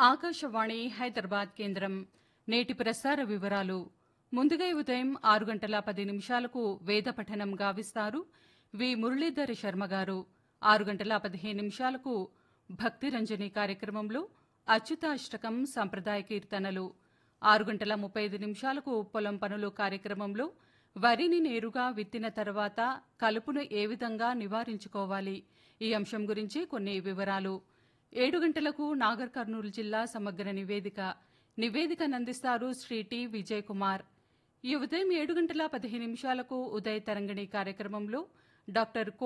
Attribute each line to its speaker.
Speaker 1: ఆకాశవాణి హైదరాబాద్ కేంద్రం నేటి ప్రసార వివరాలు ముందుగా ఈ ఉదయం ఆరు గంటల పది నిమిషాలకు వేద పఠనం గావిస్తారు వి మురళీధర్ శర్మ గారు ఆరు గంటల పదిహేను నిమిషాలకు భక్తి రంజని కార్యక్రమంలో అచ్యుతాష్టకం సంప్రదాయ కీర్తనలు ఆరు గంటల ముప్పై ఐదు నిమిషాలకు పొలం పనులు కార్యక్రమంలో వరిని నేరుగా విత్తిన తర్వాత కలుపును ఏ విధంగా నివారించుకోవాలి ఈ అంశం గురించి కొన్ని వివరాలు ఏడు గంటలకు నాగర్ కర్నూలు జిల్లా సమగ్ర నివేదిక నివేదిక నందిస్తారు శ్రీ టి విజయ్ కుమార్ ఈ ఉదయం ఏడు గంటల పదిహేను నిమిషాలకు ఉదయ తరంగిణి కార్యక్రమంలో డాక్టర్